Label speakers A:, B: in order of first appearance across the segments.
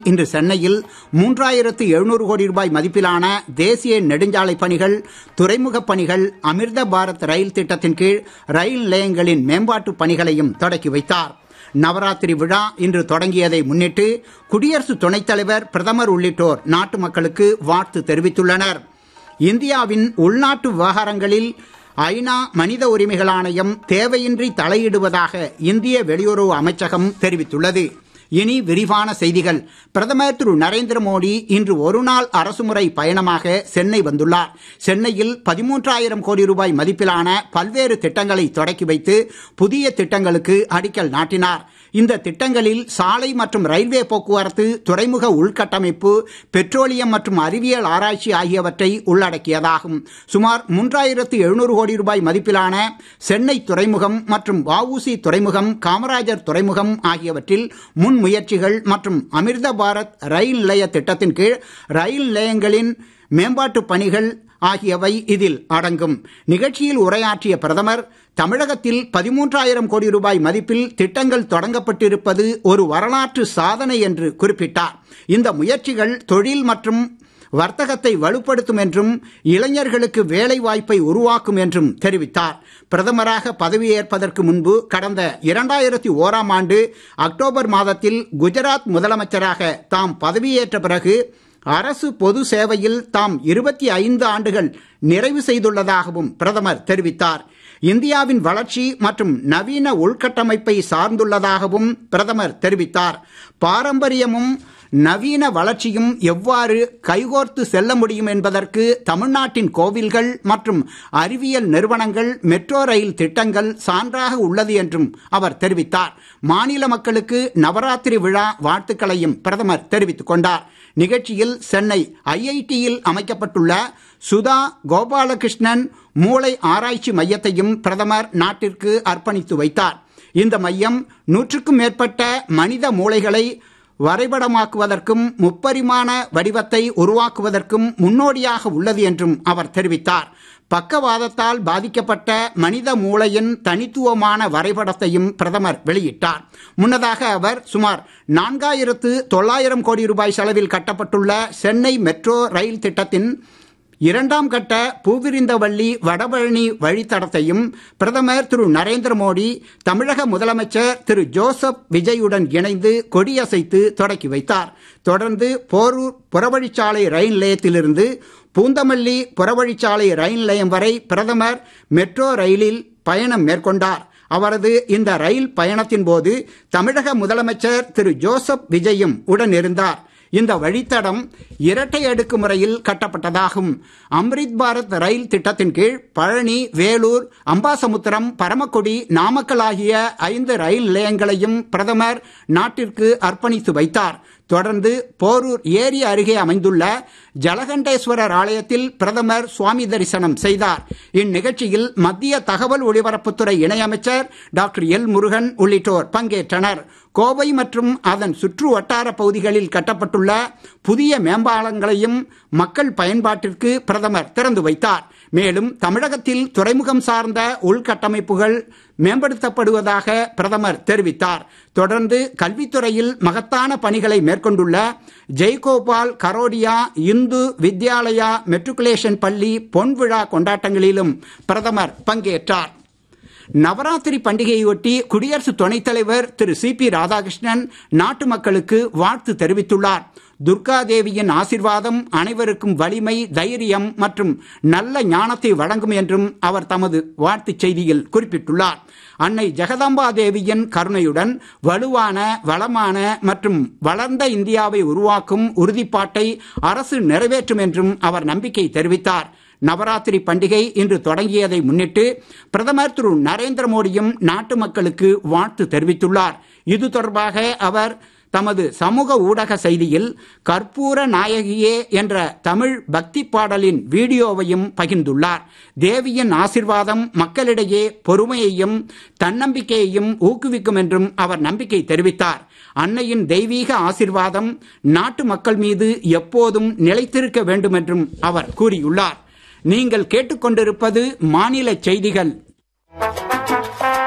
A: இன்று சென்னையில் மூன்றாயிரத்து எழுநூறு கோடி ரூபாய் மதிப்பிலான தேசிய நெடுஞ்சாலை பணிகள் துறைமுகப் பணிகள் அமிர்த பாரத் ரயில் திட்டத்தின் கீழ் ரயில் நிலையங்களின் மேம்பாட்டு பணிகளையும் தொடக்கி வைத்தார் நவராத்திரி விழா இன்று தொடங்கியதை முன்னிட்டு குடியரசு துணைத் தலைவர் பிரதமர் உள்ளிட்டோர் நாட்டு மக்களுக்கு வாழ்த்து தெரிவித்துள்ளனர் இந்தியாவின் உள்நாட்டு விவகாரங்களில் ஐநா மனித உரிமைகள் ஆணையம் தேவையின்றி தலையிடுவதாக இந்திய வெளியுறவு அமைச்சகம் தெரிவித்துள்ளது இனி விரிவான செய்திகள் பிரதமர் திரு நரேந்திர மோடி இன்று ஒருநாள் அரசுமுறை பயணமாக சென்னை வந்துள்ளார் சென்னையில் பதிமூன்றாயிரம் கோடி ரூபாய் மதிப்பிலான பல்வேறு திட்டங்களை தொடக்கி வைத்து புதிய திட்டங்களுக்கு அடிக்கல் நாட்டினார் இந்த திட்டங்களில் சாலை மற்றும் ரயில்வே போக்குவரத்து துறைமுக உள்கட்டமைப்பு பெட்ரோலியம் மற்றும் அறிவியல் ஆராய்ச்சி ஆகியவற்றை உள்ளடக்கியதாகும் சுமார் மூன்றாயிரத்து எழுநூறு கோடி ரூபாய் மதிப்பிலான சென்னை துறைமுகம் மற்றும் வஉசி துறைமுகம் காமராஜர் துறைமுகம் ஆகியவற்றில் முன் முயற்சிகள் மற்றும் அமிர்த பாரத் ரயில் நிலைய திட்டத்தின் கீழ் ரயில் நிலையங்களின் மேம்பாட்டு பணிகள் ஆகியவை இதில் அடங்கும் நிகழ்ச்சியில் உரையாற்றிய பிரதமர் தமிழகத்தில் பதிமூன்றாயிரம் கோடி ரூபாய் மதிப்பில் திட்டங்கள் தொடங்கப்பட்டிருப்பது ஒரு வரலாற்று சாதனை என்று குறிப்பிட்டார் இந்த முயற்சிகள் தொழில் மற்றும் வர்த்தகத்தை வலுப்படுத்தும் என்றும் இளைஞர்களுக்கு வேலை வாய்ப்பை உருவாக்கும் என்றும் தெரிவித்தார் பிரதமராக பதவியேற்பதற்கு முன்பு கடந்த இரண்டாயிரத்தி ஓராம் ஆண்டு அக்டோபர் மாதத்தில் குஜராத் முதலமைச்சராக தாம் பதவியேற்ற பிறகு அரசு பொது சேவையில் தாம் இருபத்தி ஐந்து ஆண்டுகள் நிறைவு செய்துள்ளதாகவும் பிரதமர் தெரிவித்தார் இந்தியாவின் வளர்ச்சி மற்றும் நவீன உள்கட்டமைப்பை சார்ந்துள்ளதாகவும் பிரதமர் தெரிவித்தார் பாரம்பரியமும் நவீன வளர்ச்சியும் எவ்வாறு கைகோர்த்து செல்ல முடியும் என்பதற்கு தமிழ்நாட்டின் கோவில்கள் மற்றும் அறிவியல் நிறுவனங்கள் மெட்ரோ ரயில் திட்டங்கள் சான்றாக உள்ளது என்றும் அவர் தெரிவித்தார் மாநில மக்களுக்கு நவராத்திரி விழா வாழ்த்துக்களையும் பிரதமர் தெரிவித்துக் கொண்டார் நிகழ்ச்சியில் சென்னை ஐஐடியில் அமைக்கப்பட்டுள்ள சுதா கோபாலகிருஷ்ணன் மூளை ஆராய்ச்சி மையத்தையும் பிரதமர் நாட்டிற்கு அர்ப்பணித்து வைத்தார் இந்த மையம் நூற்றுக்கும் மேற்பட்ட மனித மூளைகளை வரைபடமாக்குவதற்கும் முப்பரிமாண வடிவத்தை உருவாக்குவதற்கும் முன்னோடியாக உள்ளது என்றும் அவர் தெரிவித்தார் பக்கவாதத்தால் பாதிக்கப்பட்ட மனித மூளையின் தனித்துவமான வரைபடத்தையும் பிரதமர் வெளியிட்டார் முன்னதாக அவர் சுமார் நான்காயிரத்து தொள்ளாயிரம் கோடி ரூபாய் செலவில் கட்டப்பட்டுள்ள சென்னை மெட்ரோ ரயில் திட்டத்தின் இரண்டாம் கட்ட பூவிரிந்தவள்ளி வடபழனி வழித்தடத்தையும் பிரதமர் திரு நரேந்திர மோடி தமிழக முதலமைச்சர் திரு ஜோசப் விஜயுடன் இணைந்து கொடியசைத்து தொடக்கி வைத்தார் தொடர்ந்து போரூர் புறவழிச்சாலை ரயில் நிலையத்திலிருந்து பூந்தமல்லி புறவழிச்சாலை ரயில் நிலையம் வரை பிரதமர் மெட்ரோ ரயிலில் பயணம் மேற்கொண்டார் அவரது இந்த ரயில் பயணத்தின் போது தமிழக முதலமைச்சர் திரு ஜோசப் விஜயும் உடன் இருந்தார் இந்த வழித்தடம் இரட்டை அடுக்கு முறையில் கட்டப்பட்டதாகும் அம்ரித் பாரத் ரயில் திட்டத்தின் கீழ் பழனி வேலூர் அம்பாசமுத்திரம் பரமக்குடி நாமக்கல் ஆகிய ஐந்து ரயில் நிலையங்களையும் பிரதமர் நாட்டிற்கு அர்ப்பணித்து வைத்தார் தொடர்ந்து போரூர் ஏரி அருகே அமைந்துள்ள ஜலகண்டேஸ்வரர் ஆலயத்தில் பிரதமர் சுவாமி தரிசனம் செய்தார் இந்நிகழ்ச்சியில் மத்திய தகவல் ஒலிபரப்புத்துறை இணையமைச்சர் டாக்டர் எல் முருகன் உள்ளிட்டோர் பங்கேற்றனர் கோவை மற்றும் அதன் சுற்று வட்டார பகுதிகளில் கட்டப்பட்டுள்ள புதிய மேம்பாலங்களையும் மக்கள் பயன்பாட்டிற்கு பிரதமர் திறந்து வைத்தார் மேலும் தமிழகத்தில் துறைமுகம் சார்ந்த உள்கட்டமைப்புகள் மேம்படுத்தப்படுவதாக பிரதமர் தெரிவித்தார் தொடர்ந்து கல்வித்துறையில் மகத்தான பணிகளை மேற்கொண்டுள்ள ஜெய்கோபால் கரோடியா இந்து வித்யாலயா மெட்ரிகுலேஷன் பள்ளி பொன்விழா கொண்டாட்டங்களிலும் பிரதமர் பங்கேற்றார் நவராத்திரி பண்டிகையொட்டி குடியரசு துணைத் தலைவர் திரு சி பி ராதாகிருஷ்ணன் நாட்டு மக்களுக்கு வாழ்த்து தெரிவித்துள்ளார் துர்கா தேவியின் ஆசிர்வாதம் அனைவருக்கும் வலிமை தைரியம் மற்றும் நல்ல ஞானத்தை வழங்கும் என்றும் அவர் தமது வாழ்த்துச் செய்தியில் குறிப்பிட்டுள்ளார் அன்னை ஜெகதாம்பா தேவியின் கருணையுடன் வலுவான வளமான மற்றும் வளர்ந்த இந்தியாவை உருவாக்கும் உறுதிப்பாட்டை அரசு நிறைவேற்றும் என்றும் அவர் நம்பிக்கை தெரிவித்தார் நவராத்திரி பண்டிகை இன்று தொடங்கியதை முன்னிட்டு பிரதமர் திரு நரேந்திர மோடியும் நாட்டு மக்களுக்கு வாழ்த்து தெரிவித்துள்ளார் இது தொடர்பாக அவர் தமது சமூக ஊடக செய்தியில் கற்பூர நாயகியே என்ற தமிழ் பக்தி பாடலின் வீடியோவையும் பகிர்ந்துள்ளார் தேவியின் ஆசிர்வாதம் மக்களிடையே பொறுமையையும் தன்னம்பிக்கையையும் ஊக்குவிக்கும் என்றும் அவர் நம்பிக்கை தெரிவித்தார் அன்னையின் தெய்வீக ஆசிர்வாதம் நாட்டு மக்கள் மீது எப்போதும் நிலைத்திருக்க வேண்டும் என்றும் அவர் கூறியுள்ளார் நீங்கள் கேட்டுக்கொண்டிருப்பது மாநில செய்திகள்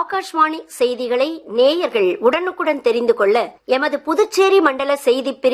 B: ஆகாஷ்வாணி செய்திகளை நேயர்கள் உடனுக்குடன் தெரிந்து கொள்ள எமது புதுச்சேரி மண்டல செய்திப் பிரிவு